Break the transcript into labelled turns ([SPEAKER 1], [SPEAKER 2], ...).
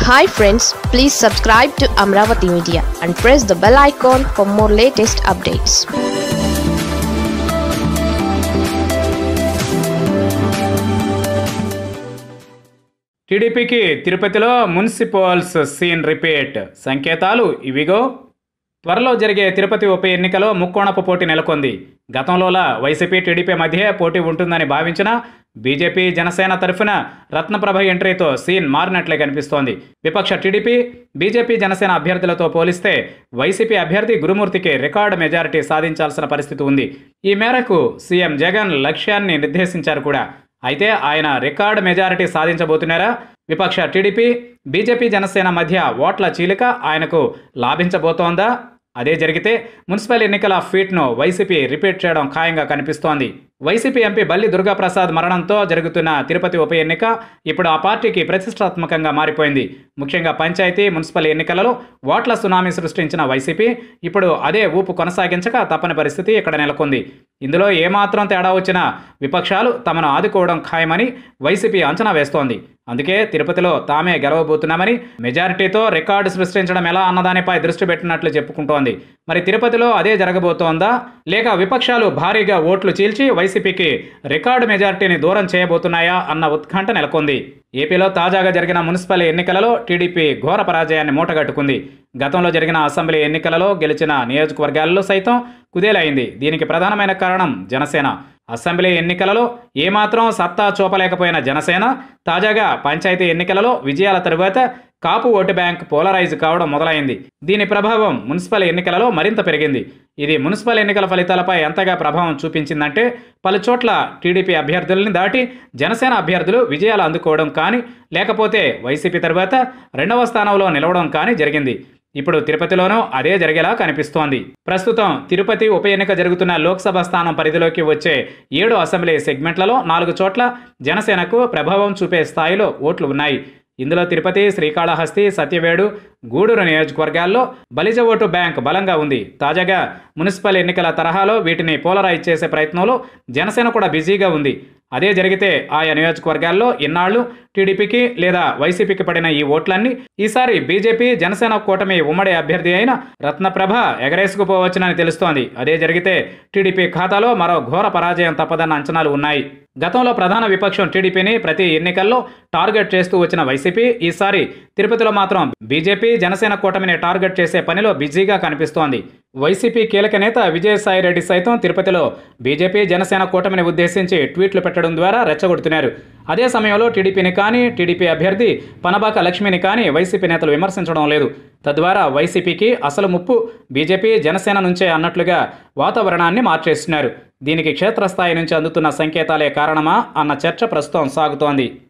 [SPEAKER 1] hi friends please subscribe to Amaravati media and press the bell icon for more latest updates
[SPEAKER 2] టీడీపీకి తిరుపతిలో municipals scene repeat సంకేతాలు ఇవిగో త్వరలో జరిగే తిరుపతి ఉప ఎన్నికలో ముక్కోణపు పోటీ నెలకొంది గతంలోలా వైసీపీ టీడీపీ మధ్య పోటీ ఉంటుందని భావించిన బీజేపీ జనసేన తరఫున రత్నప్రభ ఎంట్రీతో సీన్ మారినట్లే కనిపిస్తోంది విపక్ష టీడీపీ బీజేపీ జనసేన అభ్యర్థులతో పోలిస్తే వైసీపీ అభ్యర్థి గురుమూర్తికి రికార్డు మెజారిటీ సాధించాల్సిన పరిస్థితి ఉంది ఈ మేరకు సీఎం జగన్ లక్ష్యాన్ని నిర్దేశించారు కూడా అయితే ఆయన రికార్డు మెజారిటీ సాధించబోతున్నారా విపక్ష టీడీపీ బీజేపీ జనసేన మధ్య ఓట్ల చీలిక ఆయనకు లాభించబోతోందా అదే జరిగితే మున్సిపల్ ఎన్నికల ఫీట్ను వైసీపీ రిపీట్ చేయడం ఖాయంగా కనిపిస్తోంది వైసీపీ ఎంపీ బల్లి దుర్గాప్రసాద్ మరణంతో జరుగుతున్న తిరుపతి ఉప ఎన్నిక ఇప్పుడు ఆ పార్టీకి ప్రతిష్టాత్మకంగా మారిపోయింది ముఖ్యంగా పంచాయతీ మున్సిపల్ ఎన్నికలలో ఓట్ల సునామీ సృష్టించిన వైసీపీ ఇప్పుడు అదే ఊపు కొనసాగించక తప్పని పరిస్థితి ఇక్కడ నెలకొంది ఇందులో ఏమాత్రం తేడా వచ్చినా విపక్షాలు తమను ఆదుకోవడం ఖాయమని వైసీపీ అంచనా వేస్తోంది అందుకే తిరుపతిలో తామే గెలవబోతున్నామని మెజారిటీతో రికార్డు సృష్టించడం ఎలా అన్నదానిపై దృష్టి పెట్టినట్లు చెప్పుకుంటోంది మరి తిరుపతిలో అదే జరగబోతోందా లేక విపక్షాలు భారీగా ఓట్లు చీల్చి వైసీపీకి రికార్డు మెజారిటీని దూరం చేయబోతున్నాయా అన్న ఉత్కంఠ నెలకొంది ఏపీలో తాజాగా జరిగిన మున్సిపల్ ఎన్నికలలో టీడీపీ ఘోర పరాజయాన్ని మూటగట్టుకుంది గతంలో జరిగిన అసెంబ్లీ ఎన్నికలలో గెలిచిన నియోజకవర్గాల్లో సైతం కుదేలైంది దీనికి ప్రధానమైన కారణం జనసేన అసెంబ్లీ ఎన్నికలలో ఏమాత్రం సత్తా చూపలేకపోయిన జనసేన తాజాగా పంచాయతీ ఎన్నికలలో విజయాల తరువాత కాపు ఓటు బ్యాంక్ పోలరైజ్ కావడం మొదలైంది దీని ప్రభావం మున్సిపల్ ఎన్నికలలో మరింత పెరిగింది ఇది మున్సిపల్ ఎన్నికల ఫలితాలపై ఎంతగా ప్రభావం చూపించిందంటే పలు చోట్ల టీడీపీ అభ్యర్థుల్ని దాటి జనసేన అభ్యర్థులు విజయాలు అందుకోవడం కానీ లేకపోతే వైసీపీ తర్వాత రెండవ స్థానంలో నిలవడం కానీ జరిగింది ఇప్పుడు తిరుపతిలోనూ అదే జరిగేలా కనిపిస్తోంది ప్రస్తుతం తిరుపతి ఉప ఎన్నిక జరుగుతున్న లోక్సభ స్థానం పరిధిలోకి వచ్చే ఏడు అసెంబ్లీ సెగ్మెంట్లలో నాలుగు చోట్ల జనసేనకు ప్రభావం చూపే స్థాయిలో ఓట్లు ఉన్నాయి ఇందులో తిరుపతి శ్రీకాళహస్తి సత్యవేడు గూడూరు నియోజకవర్గాల్లో బలిజ ఓటు బ్యాంక్ బలంగా ఉంది తాజాగా మున్సిపల్ ఎన్నికల తరహాలో వీటిని పోలరైజ్ చేసే ప్రయత్నంలో జనసేన కూడా బిజీగా ఉంది అదే జరిగితే ఆయా నియోజకవర్గాల్లో ఇన్నాళ్లు టీడీపీకి లేదా వైసీపీకి పడిన ఈ ఓట్లన్నీ ఈసారి బీజేపీ జనసేన కూటమి ఉమ్మడి అభ్యర్థి అయిన రత్నప్రభ ఎగరేసుకుపోవచ్చునని తెలుస్తోంది అదే జరిగితే టీడీపీ ఖాతాలో మరో ఘోర పరాజయం తప్పదన్న అంచనాలు ఉన్నాయి గతంలో ప్రధాన విపక్షం టీడీపీని ప్రతి ఎన్నికల్లో టార్గెట్ చేస్తూ వచ్చిన వైసీపీ ఈసారి తిరుపతిలో మాత్రం బీజేపీ జనసేన కూటమిని టార్గెట్ చేసే పనిలో బిజీగా కనిపిస్తోంది వైసీపీ కీలక నేత విజయసాయిరెడ్డి సైతం తిరుపతిలో బీజేపీ జనసేన కూటమిని ఉద్దేశించి ట్వీట్లు పెట్టడం ద్వారా రెచ్చగొడుతున్నారు అదే సమయంలో టీడీపీని కానీ టీడీపీ అభ్యర్థి పనబాక లక్ష్మిని కానీ వైసీపీ నేతలు విమర్శించడం లేదు తద్వారా వైసీపీకి అసలు ముప్పు బీజేపీ జనసేన నుంచే అన్నట్లుగా వాతావరణాన్ని మార్చేస్తున్నారు దీనికి క్షేత్రస్థాయి నుంచి అందుతున్న సంకేతాలే కారణమా అన్న చర్చ ప్రస్తుతం సాగుతోంది